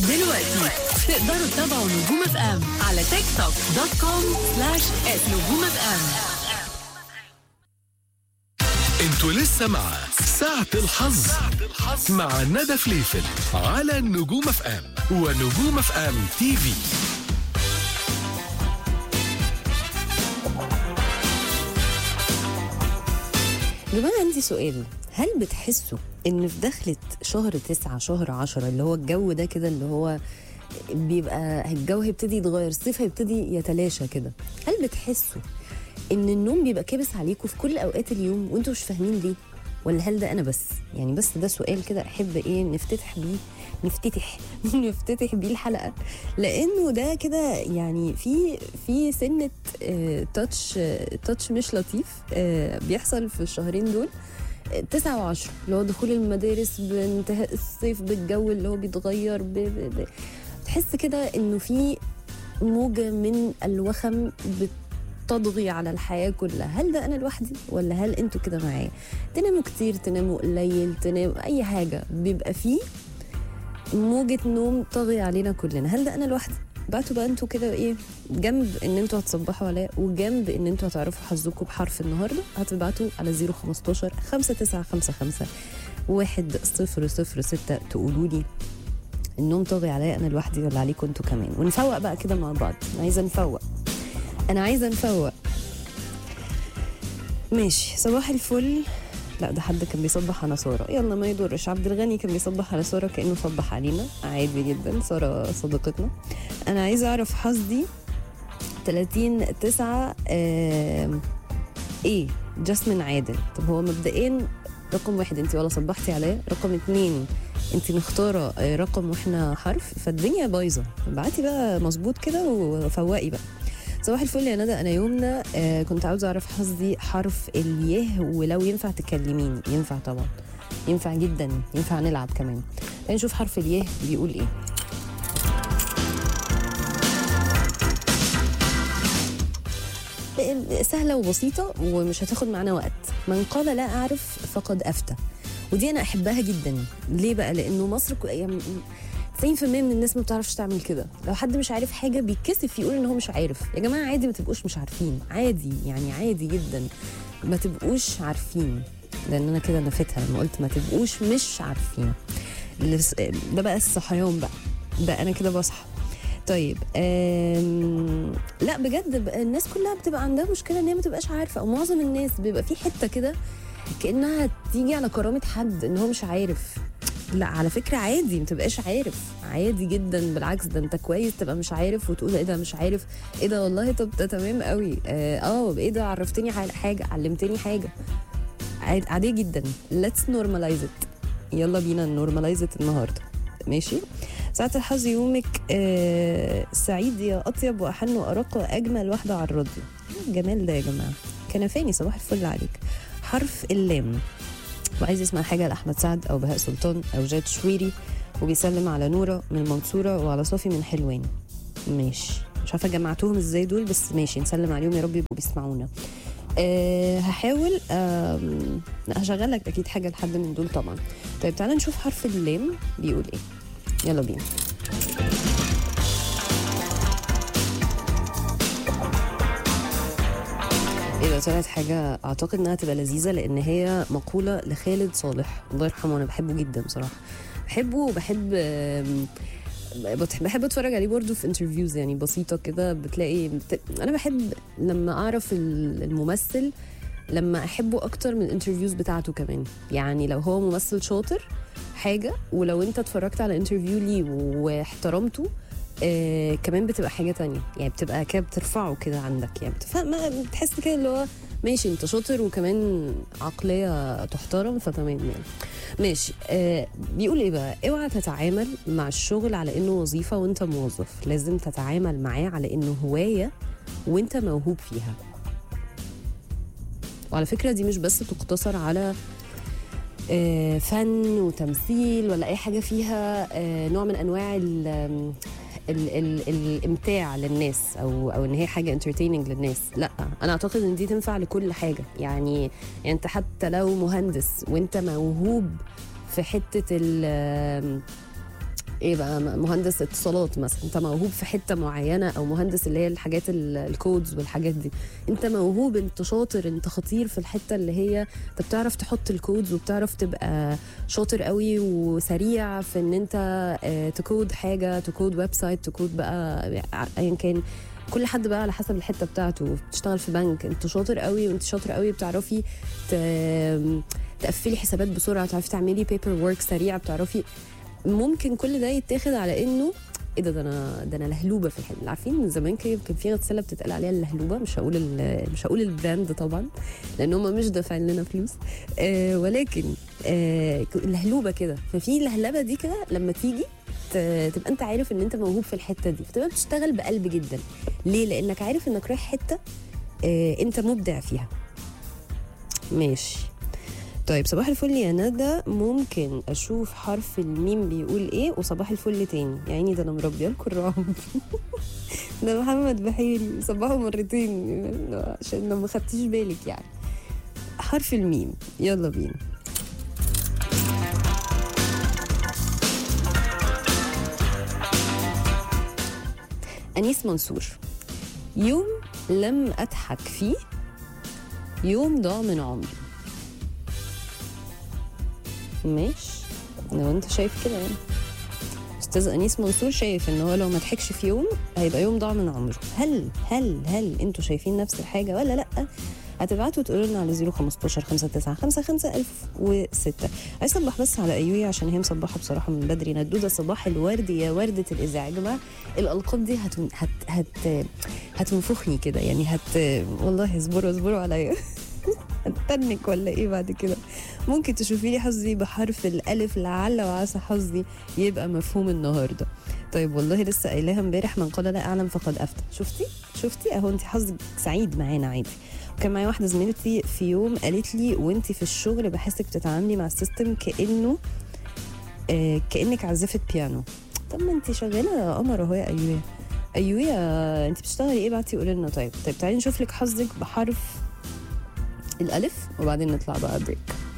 دلوقتي تقدروا تتابعوا نجوم اف ام على تيك توك دوت كوم سلاش نجوم اف ام انتوا لسه مع ساعة الحظ مع ندى فليفل على نجوم اف ام ونجوم اف ام تي في يا جماعة عندي سؤال هل بتحسوا ان في دخلة شهر تسعة شهر عشرة اللي هو الجو ده كده اللي هو بيبقى الجو هيبتدي يتغير الصيف هيبتدي يتلاشى كده هل بتحسوا ان النوم بيبقى كابس عليكم في كل اوقات اليوم وانتوا مش فاهمين ليه ولا هل ده انا بس يعني بس ده سؤال كده احب ايه نفتتح بيه نفتتح نفتتح بيه الحلقه لانه ده كده يعني في في سنه آه، تاتش آه، تاتش مش لطيف آه، بيحصل في الشهرين دول آه، تسعة وعشرة اللي هو دخول المدارس بانتهاء الصيف بالجو اللي هو بيتغير ب... ب... ب... تحس كده انه في موجة من الوخم بتطغي على الحياة كلها هل ده أنا لوحدي ولا هل أنتوا كده معايا تناموا كتير تناموا قليل تناموا أي حاجة بيبقى فيه موجة نوم طاغية علينا كلنا هل ده أنا لوحدي بعتوا بقى انتوا كده ايه جنب ان انتوا هتصبحوا عليا وجنب ان انتوا هتعرفوا حظكم بحرف النهارده هتبعتوا على 015 5955 واحد صفر صفر ستة تقولوا لي النوم طاغي عليا انا لوحدي ولا عليكم انتوا كمان ونفوق بقى كده مع بعض انا عايزه نفوق انا عايزه نفوق ماشي صباح الفل لا ده حد كان بيصبح على ساره يلا ما يضرش عبد الغني كان بيصبح على ساره كانه صبح علينا عادي جدا ساره صديقتنا انا عايزه اعرف حظي 30 9 آه ايه جاسمين عادل طب هو مبدئيا رقم واحد انت ولا صبحتي عليا رقم اتنين انت مختاره آه، رقم واحنا حرف فالدنيا بايظه ابعتي بقى مظبوط كده وفوقي بقى صباح الفل يا ندى انا يومنا آه كنت عاوزه اعرف حظي حرف اليه ولو ينفع تكلميني ينفع طبعا ينفع جدا ينفع نلعب كمان تعالي نشوف حرف اليه بيقول ايه سهلة وبسيطة ومش هتاخد معانا وقت من قال لا أعرف فقد أفتى ودي أنا أحبها جدا ليه بقى لأنه مصر كو- يعني 90% من الناس ما بتعرفش تعمل كده لو حد مش عارف حاجة بيتكسف يقول إن هو مش عارف يا جماعة عادي ما تبقوش مش عارفين عادي يعني عادي جدا ما تبقوش عارفين لأن أنا كده نفيتها لما قلت ما تبقوش مش عارفين الس- ده بقى الصحيان بقى ده أنا كده بصحى طيب آم، لا بجد بقى الناس كلها بتبقى عندها مشكله ان هي ما تبقاش عارفه او معظم الناس بيبقى في حته كده كانها تيجي على كرامه حد ان هو مش عارف لا على فكره عادي ما تبقاش عارف عادي جدا بالعكس ده انت كويس تبقى مش عارف وتقول ايه ده مش عارف ايه ده والله طب ده تمام قوي اه آه، ايه ده عرفتني على حاجه علمتني حاجه عاد- عاديه جدا let's normalize it يلا بينا نورماليز النهارده ماشي ساعة الحظ يومك آه سعيد يا أطيب وأحن وأرق وأجمل واحدة على الراديو الجمال ده يا جماعة كنفاني صباح الفل عليك حرف اللام وعايز يسمع حاجة لأحمد سعد أو بهاء سلطان أو جاد شويري وبيسلم على نورة من المنصورة وعلى صافي من حلوان ماشي مش عارفة جمعتوهم ازاي دول بس ماشي نسلم عليهم يا رب يبقوا بيسمعونا أه هحاول آم، لا، هشغل لك اكيد حاجه لحد من دول طبعا طيب تعالى نشوف حرف اللام بيقول ايه يلا بينا ايه ده طلعت حاجه اعتقد انها تبقى لذيذه لان هي مقوله لخالد صالح الله يرحمه انا بحبه جدا بصراحه بحبه وبحب آم، بتح- بحب اتفرج عليه برضه في انترفيوز يعني بسيطه كده بتلاقي بت... انا بحب لما اعرف ال- الممثل لما احبه اكتر من الانترفيوز بتاعته كمان يعني لو هو ممثل شاطر حاجه ولو انت اتفرجت على انترفيو ليه واحترمته آه كمان بتبقى حاجه تانية يعني بتبقى كده بترفعه كده عندك يعني بتفهم ما بتحس كده اللي هو ماشي انت شاطر وكمان عقليه تحترم فتمام يعني ماشي آه بيقول ايه بقى اوعى تتعامل مع الشغل على انه وظيفه وانت موظف لازم تتعامل معاه على انه هوايه وانت موهوب فيها وعلى فكره دي مش بس تقتصر على آه، فن وتمثيل ولا اي حاجه فيها آه، نوع من انواع ال ال ال الامتاع للناس او او ان هي حاجه انترتيننج للناس لا انا اعتقد ان دي تنفع لكل حاجه يعني يعني انت حتى لو مهندس وانت موهوب في حته ال ايه بقى م- مهندس اتصالات مثلا انت موهوب في حته معينه او مهندس اللي هي الحاجات ال- الكودز والحاجات دي انت موهوب انت شاطر انت خطير في الحته اللي هي انت بتعرف تحط الكودز وبتعرف تبقى شاطر قوي وسريع في ان انت آه، تكود حاجه تكود ويب سايت تكود بقى ايا كان كل حد بقى على حسب الحته بتاعته بتشتغل في بنك انت شاطر قوي وانت شاطر قوي بتعرفي ت- تقفلي حسابات بسرعه تعرفي تعملي بيبر ورك سريع بتعرفي ممكن كل ده يتاخد على انه ايه ده ده انا ده انا لهلوبه في الحلم عارفين من زمان كده كان في غساله بتتقال عليها اللهلوبه مش هقول ال- مش هقول البراند طبعا لان هم مش دافعين لنا فلوس آه ولكن آه اللهلوبه كده ففي اللهلبه دي كده لما تيجي ت- تبقى انت عارف ان انت موهوب في الحته دي فتبقى بتشتغل بقلب جدا ليه لانك عارف انك رايح حته آه انت مبدع فيها ماشي طيب صباح الفل يا ندى ممكن اشوف حرف الميم بيقول ايه وصباح الفل تاني يعني ده انا مربيه لكم الرعب ده محمد بحيري صباحه مرتين عشان لو ما خدتيش بالك يعني حرف الميم يلا بينا أنيس منصور يوم لم أضحك فيه يوم ضاع من عمري ماشي لو انت شايف كده يعني استاذ انيس منصور شايف ان هو لو ما ضحكش في يوم هيبقى يوم ضاع من عمره هل هل هل انتوا شايفين نفس الحاجه ولا لا هتبعتوا تقولوا لنا على 015 59 55 1006 عايز اصبح بس على ايوي عشان هي مصبحه بصراحه من بدري ندوده صباح الورد يا ورده الاذاعه يا جماعه الالقاب دي هت هت هت هتنفخني كده يعني هت والله اصبروا اصبروا عليا هتنك ولا ايه بعد كده ممكن تشوفي لي حظي بحرف الالف لعل وعسى حظي يبقى مفهوم النهارده طيب والله لسه قايلاها امبارح من قال لا اعلم فقد افتى شفتي شفتي اهو انت حظك سعيد معانا عادي وكان معايا واحده زميلتي في يوم قالت لي وانت في الشغل بحسك بتتعاملي مع السيستم كانه آه كانك عزفت بيانو طب ما انت شغاله يا قمر اهو يا ايوه ايوه انت بتشتغلي ايه بعتي قولي لنا طيب طيب تعالي نشوف لك حظك بحرف الالف وبعدين نطلع بقى بريك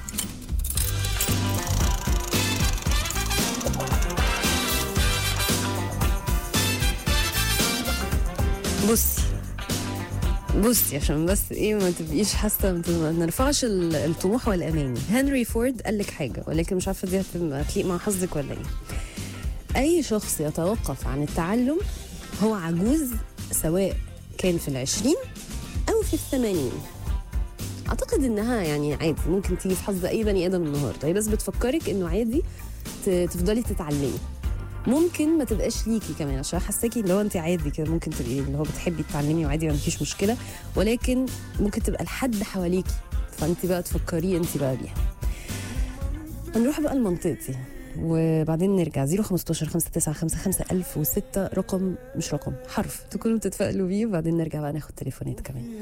بصي بصي عشان بس ايه ما تبقيش حاسه ما نرفعش ال- الطموح والاماني هنري فورد قال لك حاجه ولكن مش عارفه دي هتبقى- هتليق مع حظك ولا ايه اي شخص يتوقف عن التعلم هو عجوز سواء كان في العشرين او في الثمانين اعتقد انها يعني عادي ممكن تيجي في حظ اي بني ادم النهارده هي بس بتفكرك انه عادي ت- تفضلي تتعلمي ممكن ما تبقاش ليكي كمان عشان حاساكي اللي هو انت عادي كده ممكن تبقي اللي هو بتحبي تتعلمي وعادي ما فيش مشكله ولكن ممكن تبقى لحد حواليكي فانت بقى تفكري انت بقى بيها هنروح بقى لمنطقتي وبعدين نرجع 015 5955 1006 رقم مش رقم حرف تكونوا بتتفائلوا بيه وبعدين نرجع بقى ناخد تليفونات كمان